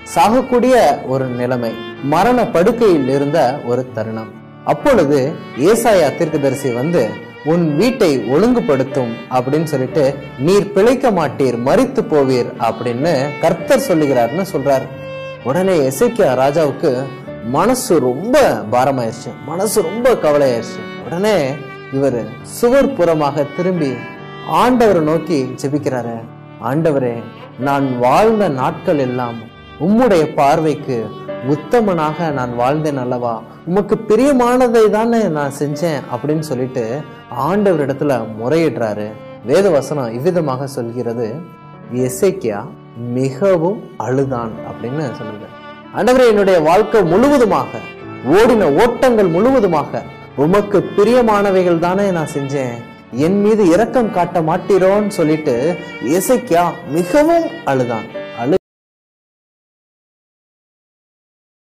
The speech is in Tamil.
சாகக்கூடிய ஒரு நிலைமை மரண படுக்கையில் இருந்த ஒரு தருணம் அப்பொழுது ஏசாயா தீர்க்கதரிசி வந்து உன் வீட்டை ஒழுங்குபடுத்தும் அப்படின்னு சொல்லிட்டு நீர் பிழைக்க மாட்டீர் மரித்து போவீர் அப்படின்னு கர்த்தர் சொல்லுகிறார்னு சொல்றாரு உடனே எசேக்கியா ராஜாவுக்கு மனசு ரொம்ப பாரமாயிருச்சு மனசு ரொம்ப கவலையாயிருச்சு உடனே இவர் சுவர் புறமாக திரும்பி ஆண்டவரை நோக்கி ஜெபிக்கிறாரு ஆண்டவரே நான் வாழ்ந்த நாட்கள் எல்லாம் உம்முடைய பார்வைக்கு உத்தமனாக நான் வாழ்ந்தேன் அல்லவா உமக்கு பிரியமானதை தானே நான் செஞ்சேன் அப்படின்னு சொல்லிட்டு ஆண்டவர் இடத்துல முறையிடுறாரு வேத வசனம் இவ்விதமாக சொல்கிறது எசேக்கியா மிகவும் அழுதான் அப்படின்னு சொல்லுது ஆண்டவரே என்னுடைய வாழ்க்கை முழுவதுமாக ஓடின ஓட்டங்கள் முழுவதுமாக உமக்கு பிரியமானவைகள் தானே நான் செஞ்சேன் என் மீது இரக்கம் காட்ட மாட்டீரோன்னு சொல்லிட்டு எசேக்கியா மிகவும் அழுதான்